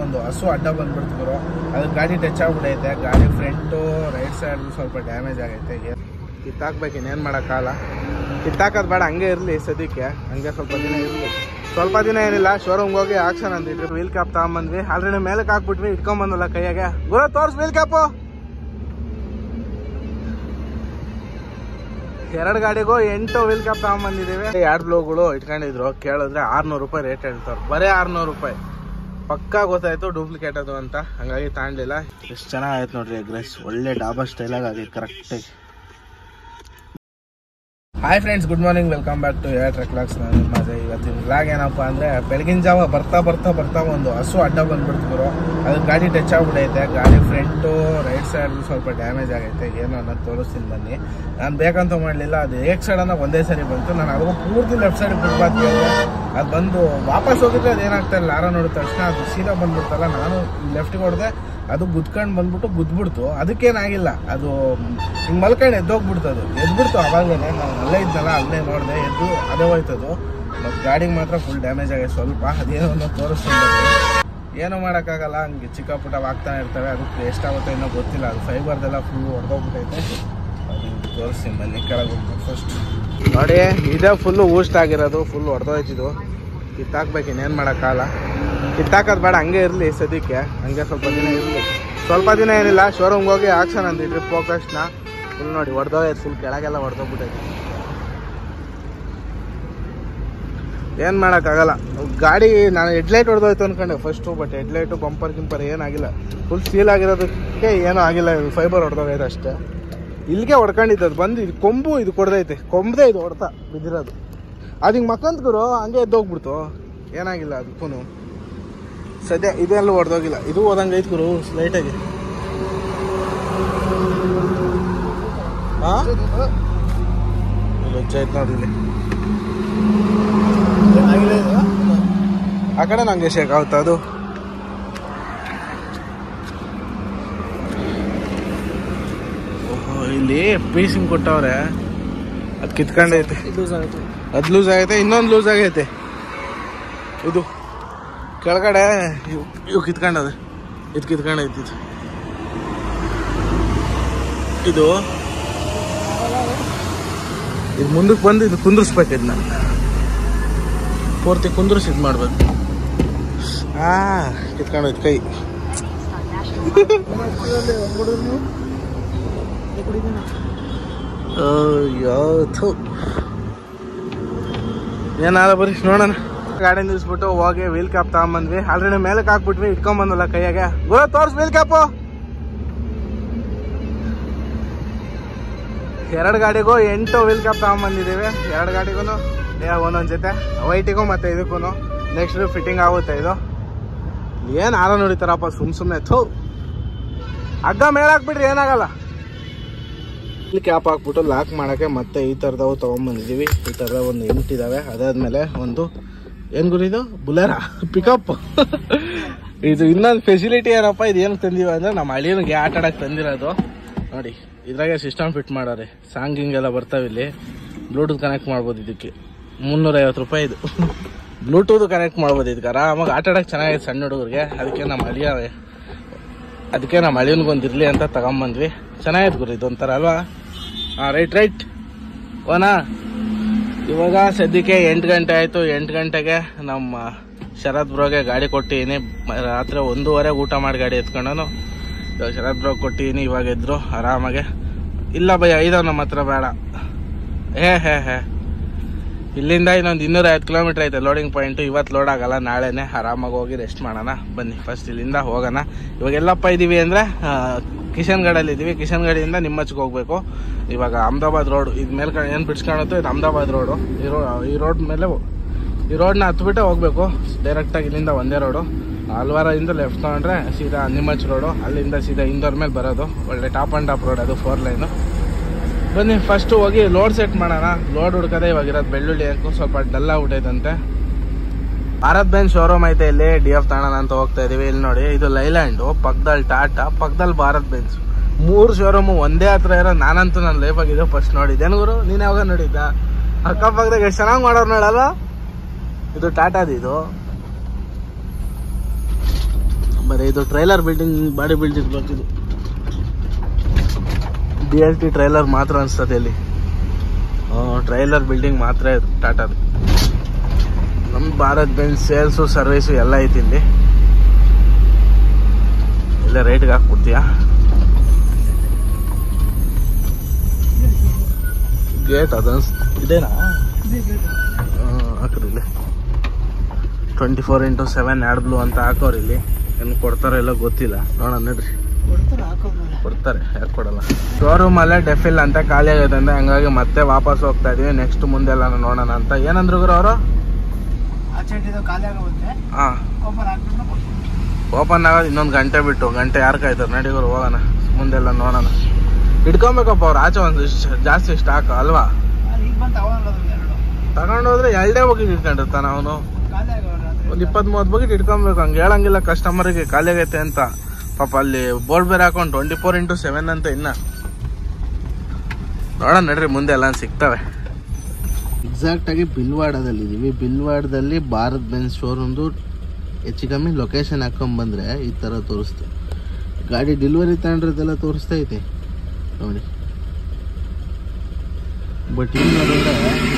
ಒಂದು ಹಸು ಅಡ್ಡ ಬಂದ್ಬಿಡ್ತಿದ್ರು ಅದು ಗಾಡಿ ಟಚ್ ಆಗ್ಬಿಟ್ಟೈತೆ ಗಾಡಿ ಫ್ರಂಟು ರೈಟ್ ಸೈಡ್ ಸ್ವಲ್ಪ ಡ್ಯಾಮೇಜ್ ಆಗೈತೆ ಏನ್- ಕಿತ್ತಾಕ್ಬೇಕು ಇನ್ನೇನು ಮಾಡೋಕ್ಕಾಗಲ್ಲ ಕಿತ್ತಾಕೋದು ಬೇಡ ಹಂಗೆ ಇರಲಿ ಸದ್ಯಕ್ಕೆ ಹಂಗೆ ಸ್ವಲ್ಪ ದಿನ ಇರಲಿ ಸ್ವಲ್ಪ ದಿನ ಏನಿಲ್ಲ ಶೋರೂಮ್ಗೆ ಹೋಗಿ ಆಕ್ಷನ್ ಅಂತಿದ್ರು ವೀಲ್ ಕ್ಯಾಪ್ ತಗೊಂಬಂದ್ವಿ ಆಲ್ರೆಡಿ ಮೇಲಕ್ಕೆ ಹಾಕ್ಬಿಟ್ವಿ ಇಟ್ಕೊಂಬಂದಲ್ಲ ಕೈಯಾಗೆ ಗುರು ತೋರ್ಸ್ ವೀಲ್ ಕ್ಯಾಪು ಎರಡು ಗಾಡಿಗೂ ಎಂಟು ವೀಲ್ ಕ್ಯಾಪ್ ತಗೊಂಬಂದಿದ್ದೀವಿ ಎರಡು ಬ್ಲೋಗಳು ಇಟ್ಕೊಂಡಿದ್ರು ಕೇಳಿದ್ರೆ ಆರ್ನೂರು ರೂಪಾಯಿ ರೇಟ್ ಹೇಳ್ತಾರೆ ಬರೀ ಆರ್ನೂರು ರೂಪಾಯಿ ಪಕ್ಕಾ ಗೊತ್ತಾಯ್ತು ಡೂಪ್ಲಿಕೇಟ್ ಅದು ಅಂತ ಹಂಗಾಗಿ ತಗೊಂಡಿಲ್ಲ ಎಷ್ಟು ಚೆನ್ನಾಗೈತೆ ನೋಡ್ರಿ ಎಗ್ ರೈಸ್ ಒಳ್ಳೆ ಡಾಬಾ ಸ್ಟೈಲಾಗಿ ಆಗೈತೆ ಕರೆಕ್ಟಾಗಿ hi friends good morning welcome back to air ಟ್ರೆಕ್ಲಾಕ್ಸ್ ನಾನು ನಿಮ್ಮ ಅಜಯ್ ಇವತ್ತಿನ ಬ್ಲಾಗ್ ಏನಪ್ಪ ಅಂದರೆ ಬೆಳಗಿನ ಜಾವ ಬರ್ತಾ ಬರ್ತಾ ಬರ್ತಾ ಒಂದು ಹಸು ಅಡ್ಡ ಬಂದ್ಬಿಡ್ತಿದ್ರು ಅದು ಗಾಡಿ ಟಚ್ ಆಗ್ಬಿಟ್ಟೈತೆ ಗಾಡಿ ಫ್ರಂಟು ರೈಟ್ ಸೈಡ್ ಸ್ವಲ್ಪ ಡ್ಯಾಮೇಜ್ ಆಗೈತೆ ಏನು ಅನ್ನೋದು ತೋರಿಸ್ತೀನಿ ಬನ್ನಿ ನಾನು ಬೇಕಂತ ಮಾಡಲಿಲ್ಲ ಅದು ಏಕ್ ಸೈಡನ್ನ ಒಂದೇ ಸರಿ ಬಂತು ನಾನು ಅದಕ್ಕೂ ಪೂರ್ತಿ ಲೆಫ್ಟ್ ಸೈಡ್ ಬಿಡ್ಬಾರ್ದು ಅದು ಬಂದು ವಾಪಸ್ ಹೋಗಿದ್ರೆ ಅದು ಏನಾಗ್ತಾ ಇಲ್ಲ ಲಾರ ನೋಡಿದ ತಕ್ಷಣ ಅದು ಸೀದಾ ಬಂದ್ಬಿಡ್ತಲ್ಲ ನಾನು ಲೆಫ್ಟಿಗೆ ಹೊಡೆದೆ ಅದು ಗುದ್ಕೊಂಡು ಬಂದ್ಬಿಟ್ಟು ಗುದ್ಬಿಡ್ತು ಅದಕ್ಕೇನಾಗಿಲ್ಲ ಅದು ಹಿಂಗೆ ಮಲ್ಕೊಂಡು ಎದ್ದೋಗ್ಬಿಡ್ತು ಅದು ಎದ್ಬಿಡ್ತು ಅವಾಗಲೇ ನಾನು ಅಲ್ಲೇ ಇದ್ನಲ್ಲ ಅಲ್ಲೇ ನೋಡಿದೆ ಎದ್ದು ಅದೇ ಹೋಯ್ತದು ಮತ್ತು ಗಾಡಿಗೆ ಮಾತ್ರ ಫುಲ್ ಡ್ಯಾಮೇಜ್ ಆಗಿದೆ ಸ್ವಲ್ಪ ಅದೇನೋ ಒಂದು ತೋರಿಸ್ತೀನಿ ಏನೂ ಮಾಡೋಕ್ಕಾಗಲ್ಲ ಹಂಗೆ ಚಿಕ್ಕ ಪುಟ್ಟ ಆಗ್ತಾನೆ ಇರ್ತವೆ ಅದಕ್ಕೆ ಎಷ್ಟಾಗುತ್ತೆ ಇನ್ನೂ ಗೊತ್ತಿಲ್ಲ ಅದು ಫೈಬರ್ದೆಲ್ಲ ಫುಲ್ ಹೊಡೆದೋಗ್ಬಿಟ್ಟೈತೆ ಅದು ತೋರಿಸ್ತೀನಿ ಬನ್ನಿ ಕೆಳಗೆ ಹೋಗ್ಬೇಕು ಫಸ್ಟ್ ನೋಡಿ ಇದೇ ಫುಲ್ಲು ಊಸ್ಟ್ ಆಗಿರೋದು ಫುಲ್ ಹೊಡೆದೋಯ್ತಿದ್ದು ಕಿತ್ತಾಕ್ಬೇಕು ಇನ್ನೇನು ಮಾಡೋಕ್ಕಾಗಲ್ಲ ಕಿತ್ತಾಕೋದು ಬೇಡ ಹಂಗೆ ಇರಲಿ ಸದ್ಯಕ್ಕೆ ಹಂಗೆ ಸ್ವಲ್ಪ ದಿನ ಇರಲಿ ಸ್ವಲ್ಪ ದಿನ ಏನಿಲ್ಲ ಶೋರೂಮ್ಗೆ ಹೋಗಿ ಆಕ್ಷನ್ ಅಂತಿದ್ರಿ ಫೋಕಸ್ನ ಫುಲ್ ನೋಡಿ ಹೊಡೆದೋಗೈತೆ ಫುಲ್ ಕೆಳಗೆಲ್ಲ ಹೊಡೆದೋಗ್ಬಿಟ್ಟೈತೆ ಏನು ಮಾಡೋಕ್ಕಾಗಲ್ಲ ಗಾಡಿ ನಾನು ಹೆಡ್ಲೈಟ್ ಹೊಡೆದೋಯ್ತು ಅನ್ಕೊಂಡೆ ಫಸ್ಟು ಬಟ್ ಹೆಡ್ಲೈಟು ಬಂಪರ್ ಗಿಂಪರ್ ಏನಾಗಿಲ್ಲ ಫುಲ್ ಸೀಲ್ ಆಗಿರೋದಕ್ಕೆ ಏನೂ ಆಗಿಲ್ಲ ಫೈಬರ್ ಹೊಡೆದೋಗೈತೆ ಅಷ್ಟೇ ಇಲ್ಲಿಗೆ ಹೊಡ್ಕೊಂಡಿದ್ದು ಅದು ಬಂದು ಇದು ಕೊಂಬು ಇದು ಕೊಡ್ದೈತೆ ಕೊಂಬದೇ ಇದು ಹೊಡ್ತಾ ಬಿದ್ದಿರೋದು ಅದು ಹಿಂಗೆ ಮಕ್ಕಂತ ಗುರು ಹಂಗೆ ಎದ್ದೋಗ್ಬಿಡ್ತು ಏನಾಗಿಲ್ಲ ಅದಕ್ಕೂ ಸದ್ಯ ಇದೆಲ್ಲ ಹೊಡೆದೋಗಿಲ್ಲ ಇದು ಹೋದಂಗೆ ಐತೆ ಗುರು ಲೈಟಾಗಿ ಹಾಂ ಲಜ್ಜ ಐತೆ ನೋಡಿ ಇಲ್ಲಿ ಆ ಕಡೆ ನಂಗೆ ಶೇಕ್ ಆಗುತ್ತಾ ಅದು ಓಹೋ ಇಲ್ಲಿ ಪೀಸಿಂಗ್ ಕೊಟ್ಟವ್ರೆ ಅದು ಕಿತ್ಕೊಂಡೈತೆ ಅದು ಲೂಸ್ ಆಗೈತೆ ಇನ್ನೊಂದು ಲೂಸ್ ಆಗೈತೆ ಇದು ಕೆಳಗಡೆ ಇವು ಇವು ಕಿತ್ಕೊಂಡದೆ ಇದು ಕಿತ್ಕೊಂಡೈತಿ ಇದು ಇದು ಇದು ಮುಂದಕ್ಕೆ ಬಂದು ಇದು ಕುಂದ್ರಿಸ್ಬೇಕು ಇದನ್ನ ಪೂರ್ತಿ ಕುಂದ್ರಿಸಿ ಇದು ಮಾಡ್ಬೇಕು ಆ ಕಿತ್ಕೊಂಡೈತೆ ಕೈ ಅಯ್ಯೋ ಥು ಏನಾದ ಬರೀ ನೋಡೋಣ ಗಾಡಿ ನಿಲ್ಸ್ಬಿಟ್ಟು ಹೋಗಿ ವೀಲ್ ಕ್ಯಾಪ್ ತಗೊಂಬಂದ್ವಿ ಆಲ್ರೆಡಿ ಮೇಲಕ್ಕೆ ಹಾಕ್ಬಿಟ್ವಿ ಇಟ್ಕೊಂಬಂದಲ್ಲ ಕೈಯಾಗೆ ಗುರು ತೋರ್ಸ್ ವೀಲ್ ಕ್ಯಾಪು ಎರಡು ಗಾಡಿಗೂ ಎಂಟು ವೀಲ್ ಕ್ಯಾಪ್ ತಗೊಂಬಂದಿದ್ದೀವಿ ಎರಡು ಗಾಡಿಗೂ ಒಂದೊಂದು ಜೊತೆ ವೈಟಿಗೂ ಮತ್ತೆ ಇದಕ್ಕೂ ನೆಕ್ಸ್ಟ್ ಫಿಟ್ಟಿಂಗ್ ಆಗುತ್ತೆ ಇದು ಏನು ಆರ ನೋಡಿತಾರಪ್ಪ ಸುಮ್ ಸುಮ್ಮನೆ ಥೂ ಹಗ್ಗ ಮೇಲೆ ಹಾಕ್ಬಿಟ್ರಿ ಏನಾಗಲ್ಲ ಇಲ್ಲಿ ಕ್ಯಾಪ್ ಹಾಕ್ಬಿಟ್ಟು ಲಾಕ್ ಮಾಡೋಕ್ಕೆ ಮತ್ತೆ ಈ ಥರದವು ತೊಗೊಂಬಂದಿದ್ದೀವಿ ಈ ಥರದ ಒಂದು ಎಂಟಿದ್ದಾವೆ ಅದಾದಮೇಲೆ ಒಂದು ಏನು ಗುರು ಇದು ಬುಲೆರಾ ಪಿಕಪ್ ಇದು ಇನ್ನೊಂದು ಫೆಸಿಲಿಟಿ ಏನಪ್ಪ ಇದು ಏನು ತಂದಿವ ಅಂದರೆ ನಮ್ಮ ಹಳ್ಳಿನಿಗೆ ಆಟ ಆಡಕ್ಕೆ ತಂದಿರೋದು ನೋಡಿ ಇದ್ರಾಗೆ ಸಿಸ್ಟಮ್ ಫಿಟ್ ಮಾಡೋರೆ ಸಾಂಗ್ ಹಿಂಗೆಲ್ಲ ಬರ್ತಾವೆ ಇಲ್ಲಿ ಬ್ಲೂಟೂತ್ ಕನೆಕ್ಟ್ ಮಾಡ್ಬೋದು ಇದಕ್ಕೆ ಮುನ್ನೂರೈವತ್ತು ರೂಪಾಯಿ ಇದು ಬ್ಲೂಟೂತ್ ಕನೆಕ್ಟ್ ಮಾಡ್ಬೋದು ಇದಕ್ಕೆ ಆರಾಮಾಗಿ ಆಟ ಆಡಕ್ಕೆ ಚೆನ್ನಾಗಿದೆ ಸಣ್ಣ ಹುಡುಗರಿಗೆ ಅದಕ್ಕೆ ನಮ್ಮ ಹಳಿಯ ಅದಕ್ಕೆ ನಮ್ಮ ಹಳಿಯನ್ಗೊಂದು ಇರಲಿ ಅಂತ ತಗೊಂಬಂದ್ವಿ ಚೆನ್ನಾಗಿದೆ ಗುರು ಇದೊಂಥರ ಅಲ್ವಾ ಹಾಂ ರೈಟ್ ರೈಟ್ ಓನಾ ಇವಾಗ ಸದ್ಯಕ್ಕೆ ಎಂಟು ಗಂಟೆ ಆಯಿತು ಎಂಟು ಗಂಟೆಗೆ ನಮ್ಮ ಶರತ್ ಬ್ರೋಗೆ ಗಾಡಿ ಕೊಟ್ಟಿದ್ದೀನಿ ಮ- ರಾತ್ರಿ ಒಂದೂವರೆಗೆ ಊಟ ಮಾಡಿ ಗಾಡಿ ಎತ್ಕೊಂಡನು ಇವಾಗ ಶರತ್ ಬ್ರೋಗ್ ಕೊಟ್ಟಿದ್ದೀನಿ ಇವಾಗ ಎದ್ರು ಆರಾಮಾಗೆ ಇಲ್ಲ ಭಯ ಐದವ್ ನಮ್ಮ ಹತ್ರ ಬೇಡ ಹೇ ಹೇ ಹೇ ಇಲ್ಲಿಂದ ಇನ್ನೊಂದು ಇನ್ನೂರ ಐವತ್ತು ಕಿಲೋಮೀಟ್ರ್ ಐತೆ ಲೋಡಿಂಗ್ ಪಾಯಿಂಟು ಇವತ್ತು ಲೋಡ್ ಆಗಲ್ಲ ನಾಳೆನೆ ಆರಾಮಾಗಿ ಹೋಗಿ ರೆಸ್ಟ್ ಮಾಡೋಣ ಬನ್ನಿ ಫಸ್ಟ್ ಇಲ್ಲಿಂದ ಹೋಗೋಣ ಇವಾಗ ಎಲ್ಲಪ್ಪ ಇದ್ದೀವಿ ಅಂದರೆ ಕಿಶನ್ಗಢಲ್ಲಿ ಇದ್ದೀವಿ ಕಿಶನ್ಗಢಿಯಿಂದ ನಿಮ್ಮಚ್ಗೆ ಹೋಗ್ಬೇಕು ಇವಾಗ ಅಹಮದಾಬಾದ್ ರೋಡ್ ಇದು ಮೇಲ್ಕಡೆ ಏನು ಬಿಡ್ಸ್ಕೊಳುತ್ತೋ ಇದು ಅಹಮದಾಬಾದ್ ರೋಡು ಈ ರೋ ಈ ರೋಡ್ ಮೇಲೆ ಈ ರೋಡ್ನ ಹತ್ಬಿಟ್ಟೆ ಹೋಗ್ಬೇಕು ಡೈರೆಕ್ಟಾಗಿ ಇಲ್ಲಿಂದ ಒಂದೇ ರೋಡು ಅಲ್ವಾರದಿಂದ ಲೆಫ್ಟ್ ತೊಗೊಂಡ್ರೆ ಸೀದಾ ನಿಮ್ಮಚ್ ರೋಡು ಅಲ್ಲಿಂದ ಸೀದಾ ಇಂದೋರ್ ಮೇಲೆ ಬರೋದು ಒಳ್ಳೆ ಟಾಪ್ ಆ್ಯಂಡ್ ಟಾಪ್ ರೋಡ್ ಅದು ಫೋರ್ ಲೈನು ಬನ್ನಿ ಫಸ್ಟು ಹೋಗಿ ಲೋಡ್ ಸೆಟ್ ಮಾಡೋಣ ಲೋಡ್ ಹುಡ್ಕದೆ ಇವಾಗ ಇರೋದು ಬೆಳ್ಳುಳ್ಳಿ ಹಾಕು ಸ್ವಲ್ಪ ಡಲ್ ಆಗ್ಬಿಟ್ಟೈತಂತೆ ಭಾರತ್ ಬೆನ್ ಶೋರೂಮ್ ಐತೆ ಇಲ್ಲಿ ಡಿ ಎಫ್ ತಾಣನ ಅಂತ ಹೋಗ್ತಾ ಇದೀವಿ ಇಲ್ಲಿ ನೋಡಿ ಇದು ಲೈಲ್ಯಾಂಡು ಪಕ್ಕದಲ್ಲಿ ಟಾಟಾ ಪಕ್ಕದಲ್ಲಿ ಭಾರತ್ ಬೆನ್ಸ್ ಮೂರು ಶೋರೂಮು ಒಂದೇ ಹತ್ರ ಇರೋ ನಾನಂತೂ ನನ್ನ ಲೈಫಾಗಿ ಇದು ಫಸ್ಟ್ ನೋಡಿದ್ದೇನು ಗುರು ನೀನು ಯಾವಾಗ ನೋಡಿದ್ದ ಅಕ್ಕಪಕ್ಕದಾಗ ಎಷ್ಟು ಚೆನ್ನಾಗಿ ಮಾಡೋರು ನೋಡಲ್ಲ ಇದು ಟಾಟಾದ ಇದು ಬರೀ ಇದು ಟ್ರೈಲರ್ ಬಿಲ್ಡಿಂಗ್ ಬಾಡಿ ಬಿಲ್ಡಿಂಗ್ ಬರ್ತಿದ್ದು ಡಿ ಎಲ್ ಟಿ ಟ್ರೈಲರ್ ಮಾತ್ರ ಅನ್ಸ್ತದೆ ಇಲ್ಲಿ ಟ್ರೈಲರ್ ಬಿಲ್ಡಿಂಗ್ ಮಾತ್ರ ಇದು ಟಾಟಾದು ನಮ್ಮ ಭಾರತ್ ಬೆಂಜ್ ಸೇಲ್ಸು ಸರ್ವಿಸು ಎಲ್ಲ ಐತಿ ಇಲ್ಲಿ ಇಲ್ಲ ರೇಟ್ಗೆ ಹಾಕ್ಬಿಡ್ತೀಯಾ ಗೇಟ್ ಅದನ್ಸ್ ಇದೇನಾ ಹಾಕ್ರಿ ಇಲ್ಲಿ twenty four into seven AdBlue ಅಂತ ಹಾಕೋರು ಇಲ್ಲಿ ಏನು ಕೊಡ್ತಾರೋ ಇಲ್ಲ ಗೊತ್ತಿಲ್ಲ ನೋಡೋಣ ನಡ್ರಿ ಕೊಡ್ತಾರೆ ಯಾಕೆ ಕೊಡಲ್ಲ ಶೋರೂಮ್ ಅಲ್ಲೇ ಡೆಫಿಲ್ ಅಂತ ಖಾಲಿ ಆಗೈತೆ ಅಂತ ಹಂಗಾಗಿ ಮತ್ತೆ ವಾಪಸ್ ಹೋಗ್ತಾ ಇದೀವಿ ನೆಕ್ಸ್ಟ್ ಮುಂದೆಲ್ಲ ನೋಡೋಣ ಅಂತ ಏನಂದ್ರು ಗುರು ಅವರು ಹಾಂ ಓಪನ್ ಆಗೋದು ಇನ್ನೊಂದು ಗಂಟೆ ಬಿಟ್ಟು ಗಂಟೆ ಯಾರು ಕಾಯ್ತಾರೆ ನಡಿ ಗುರು ಹೋಗೋಣ ಮುಂದೆಲ್ಲ ನೋಡೋಣ ಇಟ್ಕೊಬೇಕಪ್ಪ ಅವ್ರು ಆಚೆ ಒಂದು ಜಾಸ್ತಿ ಸ್ಟಾಕ್ ಅಲ್ವಾ ತಗೊಂಡೋದ್ರೆ ಎರಡೇ ಬಕೆಟ್ ಇಟ್ಕೊಂಡಿರ್ತಾನ ಅವನು ಒಂದು ಇಪ್ಪತ್ತ್ ಮೂವತ್ತು ಬಕೆಟ್ ಇಟ್ಕೊಬೇಕು ಹಂಗೆ ಹೇಳಂಗಿಲ್ಲ ಕಸ್ಟಮರ್ಗೆ ಖಾಲಿ ಆಗೈತೆ ಅಂತ ಪಾಪ ಅಲ್ಲಿ ಬೋರ್ಡ್ ಬೇರೆ ಹಾಕೊಂಡು ಟ್ವೆಂಟಿ ಫೋರ್ ಇಂಟು ಸೆವೆನ್ ಅಂತ ಇನ್ನ ನೋಡೋಣ ನಡ್ರಿ ಮುಂದೆ ಎಲ್ಲ ಸಿಗ್ತವೆ ಎಕ್ಸಾಕ್ಟ್ ಆಗಿ ಬಿಲ್ವಾಡದಲ್ಲಿ ಇದೀವಿ ಬಿಲ್ವಾಡದಲ್ಲಿ ಭಾರತ್ ಬೆನ್ಸ್ ಶೋರೂಮ್ದು ಹೆಚ್ಚು ಕಮ್ಮಿ ಲೊಕೇಶನ್ ಹಾಕೊಂಡ್ ಬಂದ್ರೆ ಈ ತರ ತೋರಿಸ್ತು ಗಾಡಿ ಡೆಲಿವರಿ ತಗೊಂಡ್ರದೆಲ್ಲ ತೋರಿಸ್ತಾ ಐತೆ ನೋಡಿ ಬಟ್ ಇಲ್ಲಿ ನೋಡಿದ್ರೆ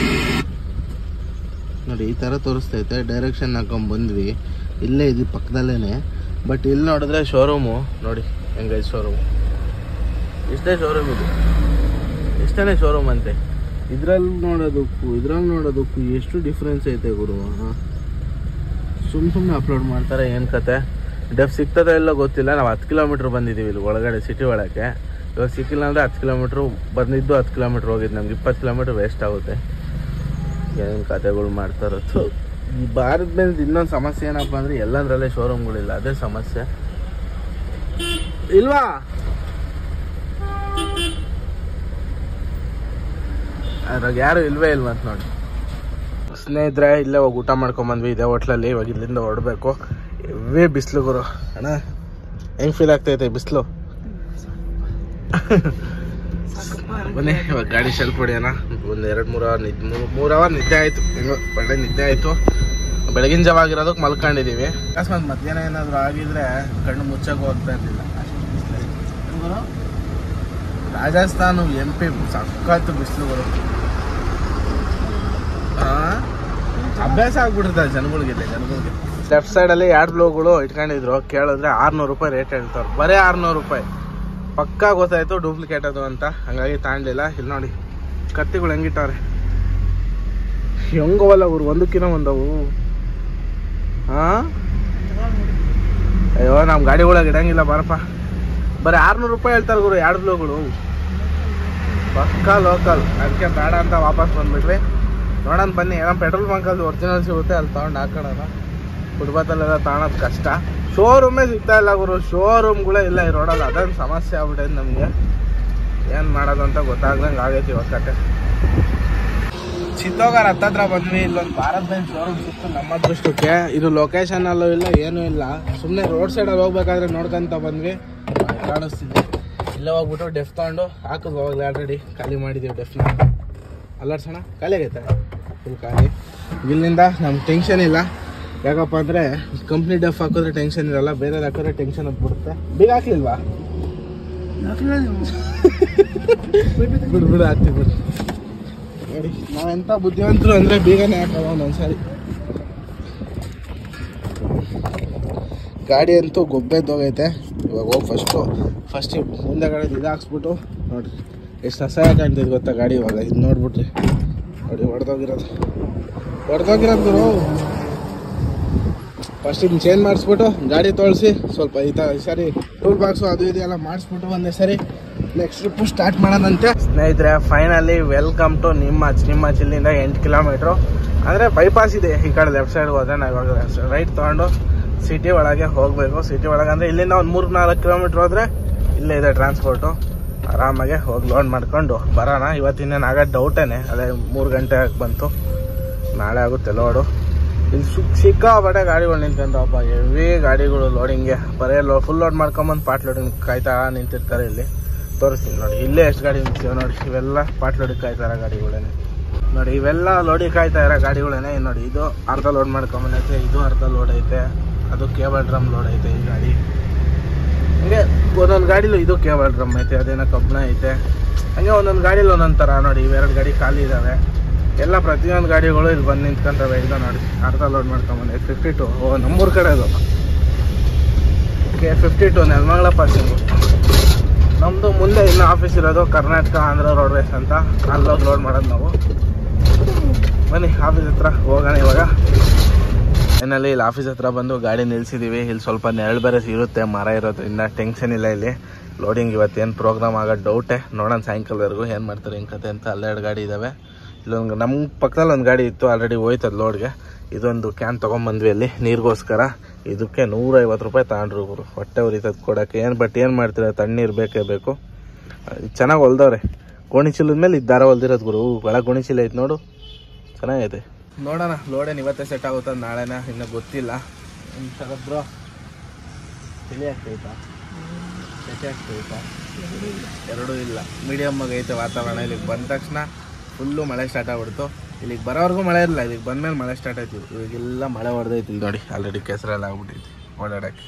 ನೋಡಿ ಈ ಥರ ತೋರಿಸ್ತೈತೆ ಡೈರೆಕ್ಷನ್ ಹಾಕೊಂಡ್ ಬಂದ್ವಿ ಇಲ್ಲೇ ಇದು ಪಕ್ಕದಲ್ಲೇನೆ ಬಟ್ ಇಲ್ಲಿ ನೋಡಿದ್ರೆ ಶೋರೂಮು ನೋಡಿ ಹೆಂಗೈತೆ ಶೋರೂಮು ಇಷ್ಟೇ ಶೋರೂಮ್ ಇದು ಇಷ್ಟೇ ಶೋರೂಮ್ ಅಂತೆ ಇದ್ರಲ್ಲಿ ನೋಡೋದಕ್ಕೂ ಇದ್ರಲ್ಲಿ ನೋಡೋದಕ್ಕೂ ಎಷ್ಟು ಡಿಫ್ರೆನ್ಸ್ ಐತೆ ಗುರು ಸುಮ್ ಸುಮ್ಮನೆ ಅಪ್ಲೋಡ್ ಮಾಡ್ತಾರೆ ಏನು ಕತೆ ಡೆಫ್ ಸಿಗ್ತದೋ ಇಲ್ಲೋ ಗೊತ್ತಿಲ್ಲ ನಾವು ಹತ್ತು ಕಿಲೋಮೀಟ್ರ್ ಬಂದಿದ್ದೀವಿ ಇಲ್ಲಿ ಒಳಗಡೆ ಸಿಟಿ ಒಳಗೆ ಇವಾಗ ಸಿಕ್ಕಿಲ್ಲ ಅಂದರೆ ಹತ್ತು ಕಿಲೋಮೀಟ್ರು ಬಂದಿದ್ದು ಹತ್ತು ಕಿಲೋಮೀಟ್ರ್ ಹೋಗಿದ್ದು ನಮ್ಗೆ ಇಪ್ಪತ್ತು ಕಿಲೋಮೀಟ್ರ್ ವೇಸ್ಟ್ ಆಗುತ್ತೆ ಏನೇನು ಕತೆಗಳು ಮಾಡ್ತಾರೋ ಥು. ಈ ಭಾರತ್ ಮೇಲೆ ಇನ್ನೊಂದು ಸಮಸ್ಯೆ ಏನಪ್ಪ ಅಂದರೆ ಎಲ್ಲಂದ್ರಲ್ಲೇ ಶೋರೂಮ್ಗಳಿಲ್ಲ ಅದೇ ಸಮಸ್ಯೆ ಇಲ್ವಾ ಅದ್ರಾಗ ಯಾರು ಇಲ್ವೇ ಇಲ್ವಂತ ನೋಡಿ ಸ್ನೇಹಿತರೆ ಇಲ್ಲೇ ಹೋಗಿ ಊಟ ಮಾಡ್ಕೊಂಬಂದ್ವಿ ಇದೇ ಹೋಟ್ಲಲ್ಲಿ ಇವಾಗ ಇಲ್ಲಿಂದ ಹೊರಡ್ಬೇಕು ಇವೇ ಬಿಸಿಲು ಗುರು ಅಣ್ಣ ಹೆಂಗ್ ಫೀಲ್ ಆಗ್ತೈತೆ ಬಿಸಿಲು ಬನ್ನಿ ಇವಾಗ ಗಾಡಿ ಸ್ವಲ್ಪ ಹೊಡಿಯೋಣ ಒಂದು ಎರಡು ಮೂರು ಅವರ್ ನಿದ್ದೆ ಮೂರು ಮೂರು ಅವರ್ ನಿದ್ದೆ ಆಯಿತು ಹೆಂಗೋ ಒಳ್ಳೆ ನಿದ್ದೆ ಆಯಿತು ಬೆಳಗಿನ ಜಾವ ಆಗಿರೋದಕ್ಕೆ ಮಲ್ಕೊಂಡಿದ್ದೀವಿ ಅಕಸ್ಮಾತ್ ಮಧ್ಯಾಹ್ನ ಏನಾದರೂ ಆಗಿದ್ರೆ ಕಣ್ಣು ಮುಚ್ಚಕ್ಕೆ ಹೋಗ್ತಾ ಇರಲಿಲ್ಲ ರಾಜಸ್ಥಾನ ಎಂ ಪಿ ಸಖತ್ತು ಬಿಸಿಲು ಬರು ಅಭ್ಯಾಸ ಆಗ್ಬಿಡುತ್ತೆ ಜನಗಳಿಗೆ ಜನಗಳಿಗೆ ಲೆಫ್ಟ್ ಸೈಡಲ್ಲಿ ಎರಡು ಬ್ಲೋಗಳು ಇಟ್ಕೊಂಡಿದ್ರು ಕೇಳಿದ್ರೆ ಆರ್ನೂರು ರೂಪಾಯಿ ರೇಟ್ ಹೇಳ್ತಾರೆ ಬರೀ ಆರ್ನೂರು ರೂಪಾಯಿ ಪಕ್ಕಾ ಗೊತ್ತಾಯ್ತು ಡೂಪ್ಲಿಕೇಟ್ ಅದು ಅಂತ ಹಂಗಾಗಿ ತಾಂಡ್ಲಿಲ್ಲ ಇಲ್ಲಿ ನೋಡಿ ಕತ್ತಿಗಳು ಹೆಂಗಿಟ್ಟವ್ರೆ ಹೆಂಗವಲ್ಲ ಅವ್ರು ಒಂದಕ್ಕಿಂತ ಒಂದವು ಹಾ ಅಯ್ಯೋ ನಮ್ಮ ಗಾಡಿಗಳಿಗೆ ಇಡಂಗಿಲ್ಲ ಬಾರಪ್ಪ ಬರೀ ಆರ್ನೂರು ರೂಪಾಯಿ ಹೇಳ್ತಾರೆ ಗುರು ಎರಡು ಬ್ಲೋಗಳು ಪಕ್ಕಾ ಲೋಕಲ್ ಅದಕ್ಕೆ ಬೇಡ ಅಂತ ವಾಪಸ್ ಬಂದ್ಬಿಟ್ವಿ ನೋಡೋಣ ಬನ್ನಿ ಏನೋ ಪೆಟ್ರೋಲ್ ಬಂಕಲ್ಲಿ ಒರಿಜಿನಲ್ ಸಿಗುತ್ತೆ ಅಲ್ಲಿ ತೊಗೊಂಡು ಹಾಕೋಣ ಫುಟ್ಬಾತಲ್ಲೆಲ್ಲ ತಗೊಳೋದು ಕಷ್ಟ ಶೋರೂಮೇ ಸಿಗ್ತಾ ಇಲ್ಲ ಗುರು ಶೋರೂಮ್ಗಳೇ ಇಲ್ಲ ಈ ರೋಡಲ್ಲಿ ಅದೊಂದು ಸಮಸ್ಯೆ ಆಗ್ಬಿಟ್ಟೈತೆ ನಮಗೆ ಏನು ಮಾಡೋದು ಅಂತ ಗೊತ್ತಾಗ್ದಂಗೆ ಆಗೈತಿ ಇವಾಗ ಕತೆ ಚಿತ್ತೋಗಾರ ಹತ್ತತ್ರ ಬಂದ್ವಿ ಇಲ್ಲೊಂದು ಭಾರತ್ ಬೆಂಚ್ ಶೋರೂಮ್ ಸಿಕ್ತು ನಮ್ಮ ಅದೃಷ್ಟಕ್ಕೆ ಇದು ಲೊಕೇಶನ್ ಅಲ್ಲೂ ಇಲ್ಲ ಏನೂ ಇಲ್ಲ ಸುಮ್ಮನೆ ರೋಡ್ ಸೈಡಲ್ಲಿ ಹೋಗ್ಬೇಕಾದ್ರೆ ನೋಡ್ಕೊಂತ ಬಂದ್ವಿ ಕಾಣಿಸ್ತಿದ್ದೆ ಇಲ್ಲೇ ಹೋಗ್ಬಿಟ್ಟು ಡೆಫ್ ತಗೊಂಡು ಹಾಕಿದ್ವಿ ಅವಾಗಲೇ ಆಲ್ರೆಡಿ ಖಾಲಿ ಮಾಡಿದ್ದೀವಿ ಡೆಫ್ನ ಅಲ್ಲಾಡ್ಸೋಣ ಖಾಲಿ ಆಗೈತೆ ಫುಲ್ ಖಾಲಿ ಇಲ್ಲಿಂದ ನಮ್ಗೆ ಟೆನ್ಷನ್ ಇಲ್ಲ ಯಾಕಪ್ಪ ಅಂದರೆ ಕಂಪ್ನಿ ಡೆಫ್ ಹಾಕಿದ್ರೆ ಟೆನ್ಷನ್ ಇರಲ್ಲ ಬೇರೆ ಹಾಕಿದ್ರೆ ಟೆನ್ಷನ್ ಬಿಡುತ್ತೆ ಬೀಗ ಹಾಕ್ಲಿಲ್ವಾ ಬಿಡು ಬಿಡು ಹಾಕ್ತೀವಿ ಬಿಡು ನೋಡಿ ನಾವೆಂತ ಬುದ್ಧಿವಂತರು ಅಂದರೆ ಬೀಗನೇ ಹಾಕಲ್ಲ ಒಂದೊಂದ್ಸರಿ ಗಾಡಿ ಅಂತೂ ಗೊಬ್ಬೆದ್ದೋಗೈತೆ ಇವಾಗ ಹೋಗಿ ಫಸ್ಟು ಫಸ್ಟ್ ಮುಂದೆ ಗಾಡಿ ಇದು ಹಾಕ್ಸ್ಬಿಟ್ಟು ನೋಡ್ರಿ ಎಷ್ಟು ಅಸಹ್ಯ ಕಾಣ್ತಿದ್ ಗೊತ್ತಾ ಗಾಡಿ ಇವಾಗ ಇದು ನೋಡ್ಬಿಟ್ರಿ ನೋಡಿ ಹೊಡೆದೋಗಿರೋದು ಹೊಡೆದೋಗಿರೋದು ಗುರು ಫಸ್ಟ್ ಇದನ್ನ ಚೇಂಜ್ ಮಾಡಿಸ್ಬಿಟ್ಟು ಗಾಡಿ ತೊಳಸಿ ಸ್ವಲ್ಪ ಈ ಥರ ಸರಿ ಟೂಲ್ ಬಾಕ್ಸು ಅದು ಇದು ಎಲ್ಲ ಮಾಡಿಸ್ಬಿಟ್ಟು ಒಂದೇ ಸರಿ ನೆಕ್ಸ್ಟ್ ಟ್ರಿಪ್ಪು ಸ್ಟಾರ್ಟ್ ಮಾಡೋಣಂತೆ ಸ್ನೇಹಿತರೆ finally welcome to Neemuch Neemuch ಇಲ್ಲಿಂದ ಎಂಟು ಕಿಲೋಮೀಟ್ರು ಅಂದರೆ ಬೈಪಾಸ್ ಇದೆ ಈ ಕಡೆ ಲೆಫ್ಟ್ ಸೈಡ್ ಹೋದ್ರೆ ನಾವು ಇವಾಗ ರೈಟ್ ತೊಗೊಂಡು ಸಿಟಿ ಒಳಗೆ ಹೋಗಬೇಕು ಸಿಟಿ ಒಳಗೆ ಅಂದರೆ ಇಲ್ಲಿಂದ ಒಂದು ಮೂರು ನಾಲ್ಕು ಕಿಲೋಮೀಟ್ರ್ ಹೋದರೆ ಇಲ್ಲೇ ಇದೆ ಟ್ರಾನ್ಸ್ಪೋರ್ಟು ಆರಾಮಾಗೆ ಹೋಗಿ ಲೋಡ್ ಮಾಡ್ಕೊಂಡು ಬರೋಣ ಇವತ್ತಿನ್ನೇನು ಆಗೋದು ಡೌಟೇನೆ ಅದೇ ಮೂರು ಗಂಟೆ ಆಗಿ ಬಂತು ನಾಳೆ ಆಗುತ್ತೆ ಲೋಡು ಇಲ್ಲಿ ಸುಕ್ ಸಿಕ್ಕಾಪಟ್ಟೆ ಗಾಡಿಗಳು ನಿಂತ್ಕೊಂಡವಪ್ಪ ಹೆವಿ ಗಾಡಿಗಳು ಲೋಡಿಂಗ್ಗೆ ಬರೀ ಲೋ ಫುಲ್ ಲೋಡ್ ಮಾಡ್ಕೊಂಬಂದು ಪಾಟ್ ಲೋಡಿಂಗ್ ಕಾಯ್ತಾ ನಿಂತಿರ್ತಾರೆ ಇಲ್ಲಿ ತೋರಿಸ್ತೀನಿ ನೋಡಿ ಇಲ್ಲೇ ಎಷ್ಟು ಗಾಡಿ ನಿಂತೀವಿ ನೋಡಿ ಇವೆಲ್ಲ ಪಾಟ್ ಲೋಡಿಗೆ ಕಾಯ್ತಾರ ಗಾಡಿಗಳೇನೆ ನೋಡಿ ಇವೆಲ್ಲ ಲೋಡಿಗೆ ಕಾಯ್ತಾ ಇರೋ ಗಾಡಿಗಳೇನೆ ಇದ್ ನೋಡಿ ಇದು ಅರ್ಧ ಲೋಡ್ ಮಾಡ್ಕೊಂಬಂದೈತೆ ಇದು ಅರ್ಧ ಲೋಡ್ ಐತೆ ಅದು ಕೇಬಲ್ ಡ್ರಮ್ ಲೋಡ್ ಐತೆ ಈ ಗಾಡಿ ಒಂದೊಂದು ಗಾಡಿಲೂ ಇದು ಕೇಬಲ್ ಡ್ರಮ್ ಐತೆ ಅದೇನೋ ಕಬ್ಬಣ ಐತೆ ಹಂಗೆ ಒಂದೊಂದು ಗಾಡೀಲಿ ಒಂದೊಂದು ಥರ ನೋಡಿ ಇವೆರಡು ಗಾಡಿ ಖಾಲಿ ಇದ್ದಾವೆ ಎಲ್ಲ ಪ್ರತಿಯೊಂದು ಗಾಡಿಗಳು ಇಲ್ಲಿ ಬಂದು ನಿಂತ್ಕೊಂತವೆ ಈಗ ನೋಡಿ ಅರ್ಧ ಲೋಡ್ ಮಾಡ್ಕೊಂಬಂದೆ ಫಿಫ್ಟಿ ಟು ಓ ನಮ್ಮೂರ ಕಡೆ ಅದು K fifty two Nelamangala passing ನಮ್ಮದು ಮುಂದೆ ಇನ್ನು ಆಫೀಸ್ ಇರೋದು ಕರ್ನಾಟಕ ಆಂಧ್ರ ರೋಡ್ವೇಸ್ ಅಂತ ಅಲ್ಲೋಗಿ ಲೋಡ್ ಮಾಡೋದು ನಾವು ಬನ್ನಿ ಆಫೀಸ್ ಹತ್ರ ಹೋಗೋಣ ಇವಾಗ ಏನಲ್ಲಿ ಇಲ್ಲಿ ಆಫೀಸ್ ಹತ್ರ ಬಂದು ಗಾಡಿ ನಿಲ್ಸಿದೀವಿ ಇಲ್ಲಿ ಸ್ವಲ್ಪ ನೆರಳು ಬೇರೆ ಇರುತ್ತೆ ಮರ ಇರೋದ್ರಿಂದ ಟೆನ್ಷನ್ ಇಲ್ಲ ಇಲ್ಲಿ ಲೋಡಿಂಗ್ ಇವತ್ತೇನು ಪ್ರೋಗ್ರಾಮ್ ಆಗೋ ಡೌಟೇ ನೋಡೋಣ ಸಾಯಂಕಾಲವರೆಗೂ ಏನು ಮಾಡ್ತಾರೆ ಹೆಂಗೆ ಕತೆ ಅಂತ ಅಲ್ಲೆರಡು ಗಾಡಿ ಇದ್ದಾವೆ ಇಲ್ಲೊಂದು ನಮ್ಮ ಪಕ್ಕದಲ್ಲಿ ಒಂದು ಗಾಡಿ ಇತ್ತು ಆಲ್ರೆಡಿ ಹೋಯ್ತದ ಲೋಡ್ಗೆ ಇದೊಂದು ಕ್ಯಾನ್ ತೊಗೊಂಬಂದ್ವಿ ಅಲ್ಲಿ ನೀರಿಗೋಸ್ಕರ ಇದಕ್ಕೆ ನೂರೈವತ್ತು ರೂಪಾಯಿ ತಗೊಂಡ್ರು ಗುರು ಹೊಟ್ಟೆ ಉರಿತದ ಕೊಡೋಕ್ಕೆ ಏನು ಬಟ್ ಏನು ಮಾಡ್ತೀರ ತಣ್ಣೀರು ಬೇಕೇ ಬೇಕು ಚೆನ್ನಾಗಿ ಹೊಲ್ದವ್ರೆ ಗೋಣಿಚೀಲದ ಮೇಲೆ ಇದು ದಾರ ಹೊಲ್ದಿರೋದು ಗುರು ಒಳ ಗೋಣಿಚೀಲ ಐತೆ ನೋಡು ಚೆನ್ನಾಗೈತೆ ನೋಡೋಣ ಲೋಡೇನು ಇವತ್ತೇ ಸೆಟ್ ಆಗುತ್ತಾ ನಾಳೆನ ಇನ್ನೂ ಗೊತ್ತಿಲ್ಲ ಬ್ರೋ ಚಳಿ ಆಗ್ತೈತಾ ಸೆಕೆ ಆಗ್ತೈತಾ ಎರಡೂ ಇಲ್ಲ ಮೀಡಿಯಮ್ ಆಗೈತೆ ವಾತಾವರಣ ಇಲ್ಲಿಗೆ ಬಂದ ತಕ್ಷಣ ಫುಲ್ಲು ಮಳೆ ಸ್ಟಾರ್ಟ್ ಆಗ್ಬಿಡ್ತು ಇಲ್ಲಿಗೆ ಬರೋವರೆಗೂ ಮಳೆ ಇರಲಿಲ್ಲ ಇಲ್ಲಿಗೆ ಬಂದ್ಮೇಲೆ ಮಳೆ ಸ್ಟಾರ್ಟ್ ಆಯ್ತು ಇವಾಗೆಲ್ಲ ಮಳೆ ಹೊಡೆದೈತಿ ಇಲ್ಲಿ ನೋಡಿ ಆಲ್ರೆಡಿ ಕೆಸರೆಲ್ಲ ಆಗ್ಬಿಟ್ಟೈತಿ ಓಡಾಡಕ್ಕೆ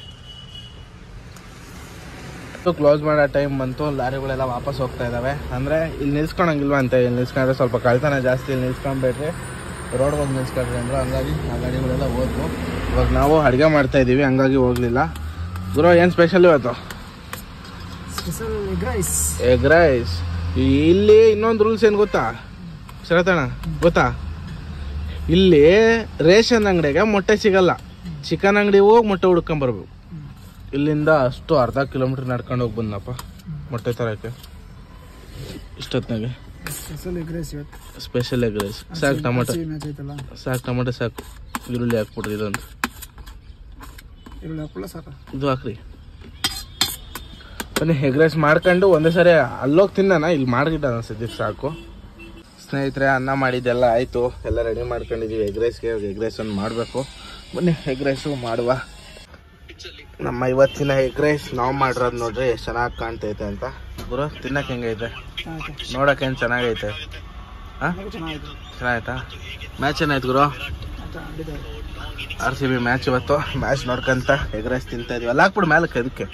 ಕ್ಲೋಸ್ ಮಾಡೋ ಟೈಮ್ ಬಂತು ಲಾರಿಗಳೆಲ್ಲ ವಾಪಸ್ ಹೋಗ್ತಾ ಇದ್ದಾವೆ ಅಂದರೆ ಇಲ್ಲಿ ನಿಲ್ಸ್ಕೊಳಂಗಿಲ್ವಾ ಅಂತ ಇಲ್ಲಿ ನಿಲ್ಸ್ಕೊಂಡ್ರೆ ಸ್ವಲ್ಪ ಕಳ್ತನ ಜಾಸ್ತಿ ಇಲ್ಲಿ ನಿಲ್ಸ್ಕೊಂಡ್ಬೇಡ್ರಿ ರೋಡ್ ಹೋಗಿ ನಿಲ್ಸ್ಕೊಂಡ್ರಿ ಅಂದ್ರೆ ಹಂಗಾಗಿ ಆ ಗಾಡಿಗಳೆಲ್ಲ ಹೋದ್ವು ಇವಾಗ ನಾವು ಅಡುಗೆ ಮಾಡ್ತಾ ಇದ್ದೀವಿ ಹಂಗಾಗಿ ಹೋಗ್ಲಿಲ್ಲ ಗುರು ಏನು ಸ್ಪೆಷಲ್ ಇವತ್ತು special egg rice egg rice ಇಲ್ಲಿ ಇನ್ನೊಂದು ರೂಲ್ಸ್ ಏನು ಗೊತ್ತಾ ಶರತಣ್ಣ ಗೊತ್ತಾ ಇಲ್ಲಿ ರೇಷನ್ ಅಂಗಡಿಗೆ ಮೊಟ್ಟೆ ಸಿಗಲ್ಲ ಚಿಕನ್ ಅಂಗಡಿ ಹೋಗಿ ಮೊಟ್ಟೆ ಹುಡ್ಕೊಂಬರ್ಬೇಕು ಇಲ್ಲಿಂದ ಅಷ್ಟು ಅರ್ಧ ಕಿಲೋಮೀಟರ್ ನಡ್ಕೊಂಡು ಹೋಗಿ ಬಂದಪ್ಪ ಮೊಟ್ಟೆ ತರಕ್ಕೆ ಇಷ್ಟೊತ್ತಿನಾಗೆ ಸ್ಪೆಷಲ್ ಎಗ್ ರೈಸ್ ಇವತ್ತು ಸ್ಪೆಷಲ್ ಎಗ್ ರೈಸ್ ಸಾಕು ಟೊಮೊಟೊ ಮ್ಯಾಚ್ ಐತಲ್ಲ ಸಾಕು ಟೊಮೊಟೊ ಸಾಕು ಈರುಳ್ಳಿ ಹಾಕ್ಬಿಡ್ರಿ ಇದೊಂದು ಈರುಳ್ಳಿ ಹಾಕೊಳ್ಳ ಸಾಕ ಇದು ಹಾಕ್ರಿ ಬನ್ನಿ ಎಗ್ ರೈಸ್ ಮಾಡ್ಕೊಂಡು ಒಂದೇ ಸರಿ ಅಲ್ಲೋಗಿ ತಿನ್ನೋಣ ಇಲ್ಲಿ ಮಾಡಿದ್ದ ಸದ್ಯಕ್ಕೆ ಸಾಕು ಸ್ನೇಹಿತರೆ ಅನ್ನ ಮಾಡಿದ್ದೆಲ್ಲ ಆಯಿತು ಎಲ್ಲ ರೆಡಿ ಮಾಡ್ಕೊಂಡಿದ್ದೀವಿ ಎಗ್ ರೈಸ್ಗೆ ಎಗ್ ರೈಸ್ ಒಂದು ಮಾಡಬೇಕು ಬನ್ನಿ ಎಗ್ ರೈಸು ಮಾಡುವ ನಮ್ಮ ಇವತ್ತಿನ ಎಗ್ ರೈಸ್ ನಾವು ಮಾಡಿರೋದು ನೋಡ್ರಿ ಎಷ್ಟು ಚೆನ್ನಾಗಿ ಕಾಣ್ತೈತೆ ಅಂತ ಗುರು ತಿನ್ನಕ್ಕೆ ಹೆಂಗೈತೆ ನೋಡಕ್ಕೆ ಏನು ಚೆನ್ನಾಗೈತೆ ಹಾಂ ಚೆನ್ನಾಗಿದೆ ಚೆನ್ನಾಯ್ತಾ ಮ್ಯಾಚ್ ಏನಾಯ್ತು ಗುರು ಆರ್ ಸಿ ಬಿ ಮ್ಯಾಚ್ ಇವತ್ತು ಮ್ಯಾಚ್ ನೋಡ್ಕೊಂತ ಎಗ್ ರೈಸ್ ತಿಂತಾ ಇದೀವಿ ಅಲ್ಲ ಹಾಕ್ಬಿಡು ಮ್ಯಾಲಕ್ಕೆ ಅದಕ್ಕೆ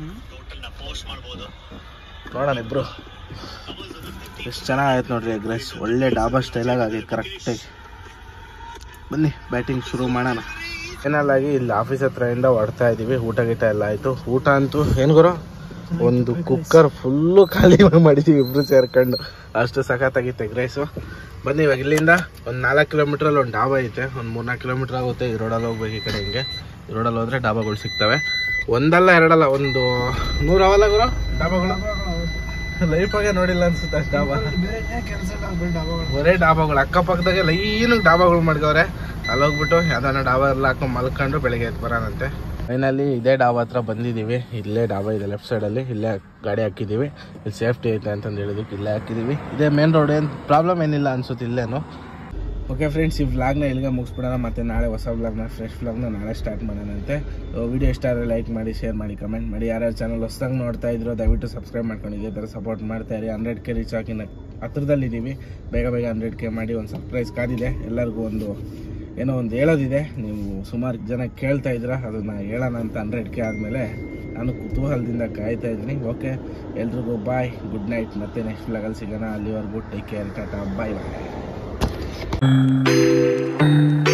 ನೋಡೋಣ ಇಬ್ರು ಎಷ್ಟು ಚೆನ್ನಾಗೈತೆ ನೋಡ್ರಿ ಎಗ್ ರೈಸ್ ಒಳ್ಳೆ ಡಾಬಾ ಸ್ಟೈಲಾಗಿ ಆಗೈತೆ ಕರೆಕ್ಟಾಗಿ ಬನ್ನಿ ಬ್ಯಾಟಿಂಗ್ ಶುರು ಮಾಡೋಣ ಫೈನಲ್ ಆಗಿ ಇಲ್ಲಿ ಆಫೀಸ್ ಹತ್ರದಿಂದ ಹೊಡ್ತಾ ಇದೀವಿ ಊಟ ಗೀಟ ಎಲ್ಲ ಆಯಿತು ಊಟ ಅಂತೂ ಏನು ಗುರು ಒಂದು ಕುಕ್ಕರ್ ಫುಲ್ಲು ಖಾಲಿ ಮಾಡಿದ್ದೀವಿ ಇಬ್ರು ಸೇರ್ಕೊಂಡು ಅಷ್ಟು ಸಖತ್ತಾಗಿತ್ತು ಎಗ್ ರೈಸು ಬನ್ನಿ ಇವಾಗ ಇಲ್ಲಿಂದ ಒಂದು ನಾಲ್ಕು ಕಿಲೋಮೀಟ್ರಲ್ಲಿ ಒಂದು ಡಾಬಾ ಐತೆ ಒಂದು ಮೂರ್ನಾಲ್ಕು ಕಿಲೋಮೀಟ್ರ್ ಆಗುತ್ತೆ ಈ ರೋಡಲ್ಲಿ ಹೋಗ್ಬೇಕು ಈ ಕಡೆ ಹಿಂಗೆ ಈ ರೋಡಲ್ಲಿ ಹೋದ್ರೆ ಡಾಬಾಗಳು ಸಿಗ್ತವೆ ಒಂದಲ್ಲ ಎರಡಲ್ಲ ಒಂದು ನೂರು ಅವಲ್ಲ ಗುರು ಡಾಬಾಗಳು ಲೈಫಾಗೆ ನೋಡಿಲ್ಲ ಅನ್ಸುತ್ತೆ ಅಷ್ಟು ಡಾಬಾ ಬೇರೆ ಕೆಲಸ ಇಲ್ಲ ಬೇರೆ ಡಾಬಾಗಳು ಬರೇ ಡಾಬಾಗಳು ಅಕ್ಕಪಕ್ಕದಾಗೆ ಲೈನಿಗೆ ಡಾಬಾಗಳು ಮಾಡ್ಕವ್ರೆ ಅಲ್ಲಿ ಹೋಗ್ಬಿಟ್ಟು ಯಾವ್ದಾನ ಡಾಬಾ ಎಲ್ಲ ಹಾಕೊಂಡು ಮಲ್ಕೊಂಡು ಬೆಳಿಗ್ಗೆ ಎದ್ದು ಬರೋಣಂತೆ ಫೈನಲಿ ಇದೇ ಡಾಬಾ ಹತ್ರ ಬಂದಿದ್ದೀವಿ ಇಲ್ಲೇ ಡಾಬಾ ಇದೆ ಲೆಫ್ಟ್ ಸೈಡಲ್ಲಿ ಇಲ್ಲೇ ಗಾಡಿ ಹಾಕಿದ್ದೀವಿ ಇಲ್ಲಿ ಸೇಫ್ಟಿ ಐತೆ ಅಂತಂದು ಹೇಳಿದಕ್ಕೆ ಇಲ್ಲೇ ಹಾಕಿದ್ದೀವಿ ಇದೇ ಮೇನ್ ರೋಡ್ ಏನು ಪ್ರಾಬ್ಲಮ್ ಏನಿಲ್ಲ ಅನ್ಸುತ್ತೆ ಇಲ್ಲೇನು ಓಕೆ ಫ್ರೆಂಡ್ಸ್ ಈ ವ್ಲಾಗ್ನ ಇಲ್ಲಿಗೆ ಮುಗಿಸ್ಬಿಡೋಣ ಮತ್ತೆ ನಾಳೆ ಹೊಸ ವ್ಲಾಗ್ನ ಫ್ರೆಶ್ ವ್ಲಾಗ್ನ ನಾಳೆ ಸ್ಟಾರ್ಟ್ ಮಾಡೋಣಂತೆ ವಿಡಿಯೋ ಇಷ್ಟ ಆದರೆ ಲೈಕ್ ಮಾಡಿ ಶೇರ್ ಮಾಡಿ ಕಮೆಂಟ್ ಮಾಡಿ ಯಾರ್ಯಾರು ಚಾನಲ್ ಹೊಸ್ದಾಗಿ ನೋಡ್ತಾ ಇದ್ರು ದಯವಿಟ್ಟು ಸಬ್ಸ್ಕ್ರೈಬ್ ಮಾಡ್ಕೊಂಡು ಇದೇ ಥರ ಸಪೋರ್ಟ್ ಮಾಡ್ತಾ ಇರಿ ಹಂಡ್ರೆಡ್ ಕೆ ರೀಚ್ ಹಾಕಿ ಹತ್ರದಲ್ಲಿದ್ದೀವಿ ಬೇಗ ಬೇಗ ಹಂಡ್ರೆಡ್ ಕೆ ಮಾಡಿ ಒಂದು ಸರ್ಪ್ರೈಸ್ ಕಾದಿದೆ ಎಲ್ಲರಿಗೂ ಒಂದು ಏನೋ ಒಂದು ಹೇಳೋದಿದೆ ನೀವು ಸುಮಾರು ಜನ ಕೇಳ್ತಾ ಇದ್ರ ಅದನ್ನು ಹೇಳೋಣ ಅಂತ ಹಂಡ್ರೆಡ್ ಕೆ ಆದಮೇಲೆ ನಾನು ಕುತೂಹಲದಿಂದ ಕಾಯ್ತಾ ಇದ್ದೀನಿ ಓಕೆ ಎಲ್ರಿಗೂ ಬಾಯ್ ಗುಡ್ ನೈಟ್ ಮತ್ತೆ ನೆಕ್ಸ್ಟ್ ವ್ಲಾಗಲ್ಲಿ ಸಿಗೋಣ ಅಲ್ಲಿವರೆಗೂ ಟೇಕ್ ಕೇರ್ ಟಾಟಾ ಬಾಯ್ ಬಾಯ್